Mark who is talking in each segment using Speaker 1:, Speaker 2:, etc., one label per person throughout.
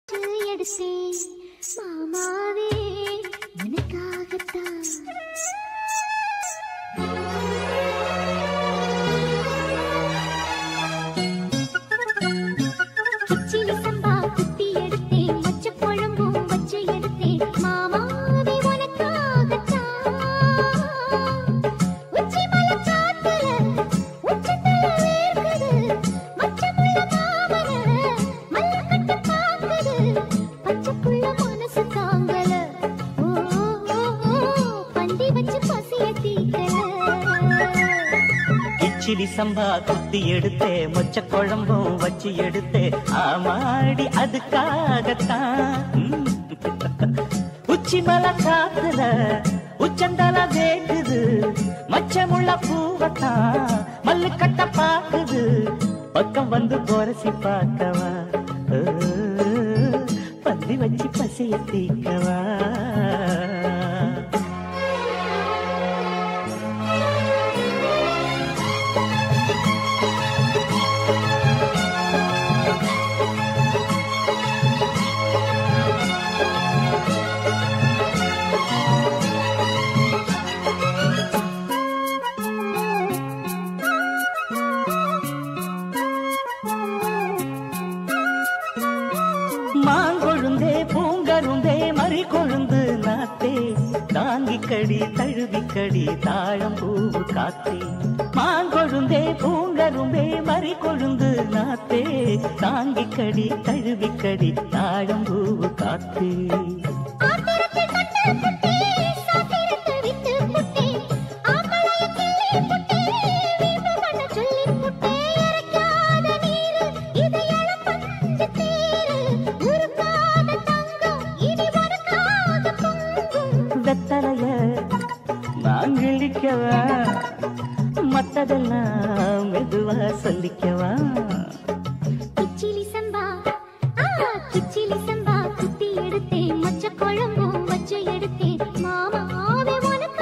Speaker 1: எடுத்தேன் மாமாவே உனக்காகத்தான் கிச்சிலி சம்பா குத்தி எடுத்தேன் மொச்ச குழம்பும் வச்சு எடுத்தேன் மாமாவே உனக்காகத்தான் உச்சி மலை காத்துல உச்சத்தல வேர்க்குது மச்சமுள்ள மாமன மல்லக்கட்டு பாக்குது பச்சைக்குள்ள மனசு தாங்கல ஓ ஓ, ஓ, ஓ, பந்தி வச்சு பசிய தீக்கல
Speaker 2: கிச்சிலி சம்பா குத்தி எடுத்தே மொச்ச குழம்பும் வச்சு எடுத்தே ஆமாடி அதுக்காகத்தான் ம். உச்சி மலை காத்துல உச்சந்தல வேக்குது மச்சமுள்ள பூவத்தான் மல்லு கட்ட பாக்குது பக்கம் வந்து போரசி பார்க்கவா ஓ, பந்தி வச்சு பசிய தீக்கவா மாங்கொழுந்தே பூங்கருந்தே மறி கொழுந்து நாத்தே தாங்கிக்கடி தழுவிக்கடி தாழம் பூவு காத்தே மாங்கொழுந்தே பூங்கருந்தே மறி கொழுந்து நாத்தே தாங்கிக்கடி தழுவிக்கடி தாழம் பூவு காத்தே
Speaker 1: ஆத்திரத்தில் கட்ட புட்டே சாத்திரத்தில் விட்டு புட்டே ஆம்பளைய கிள்ளி புட்டே வீம்பு பண்ண சொல்லி புட்டே இறைக்காத நீரு இது இளம் பஞ்சு தேரு உருக்காத தங்கம் இனி உனக்காக பொங்கும்
Speaker 2: வெத்தலைய நான் கிழிக்கவா மத்ததெல்லாம் மெதுவா சொல்லிக்கவா
Speaker 1: கிச்சிலி சம்பா ஆ கிச்சிலி சம்பா குத்தி எடுத்தேன் மொச்ச குழம்பும் வச்சு எடுத்தேன் மாமாவே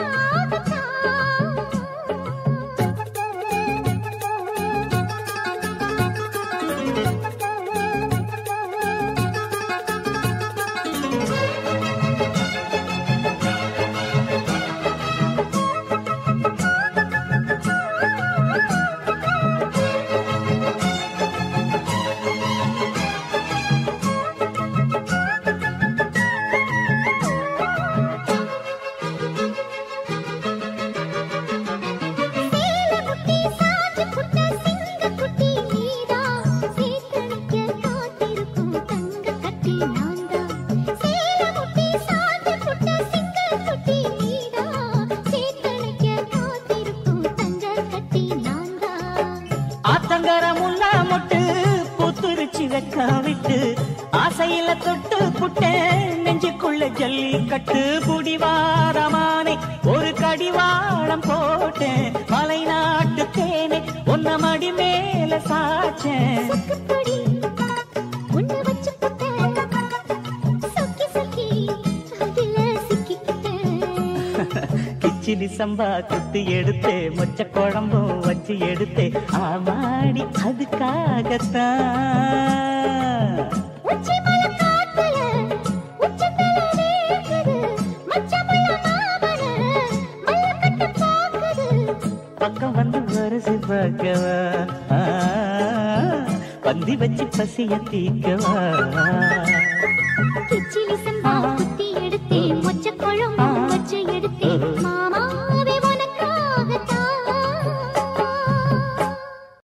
Speaker 1: உனக்காகத்தான் சேலமுட்டி சாஞ்சு புட்ட சிங்கக்குட்டி நீதான். சீத்தணிக்க காத்திருக்கும் தங்கக் கட்டி நான்தான். சேலமுட்டி சாஞ்சு புட்ட சிங்கக்குட்டி நீதான். சீத்தணிக்க காத்திருக்கும் தங்கக் கட்டி நான்தான்.
Speaker 2: ஆத்தங்கர முல்லா மொட்டு பூத்துருச்சி வெக்க விட்டு ஆசையில தொட்டு புட்டேன் நெஞ்சுக்குள்ள ஜல்லி கட்டு புடிவாரமானே ஒரு கடிவாளம் போட்டேன் மலை நாட்டு தேனே உன்ன மடி மேல சாச்சேன்
Speaker 1: சொக்குப்பொடி உன்னை வச்சு புட்டேன். சொக்கி சொக்கி அதுல சிக்கிக்கிட்டேன்
Speaker 2: கிச்சிலி சம்பா குத்தி எடுத்தே மொச்ச குழம்பும் வச்சு எடுத்தே ஆமாடி அதுக்காகத்தான்
Speaker 1: உச்சி மலை காத்துல உச்சத்தல வேர்க்குது மச்சமுள்ள மாமன மல்லக்கட்டு பாக்குது
Speaker 2: பக்கம் வந்து வருசி பார்க்கவா ஆ, பந்தி வச்சு பசிய தீக்கவா
Speaker 1: கிச்சிலி சம்பா குத்தி எடுத்தேன் மொச்ச குழம்பும் வச்சு எடுத்தேன் மாமா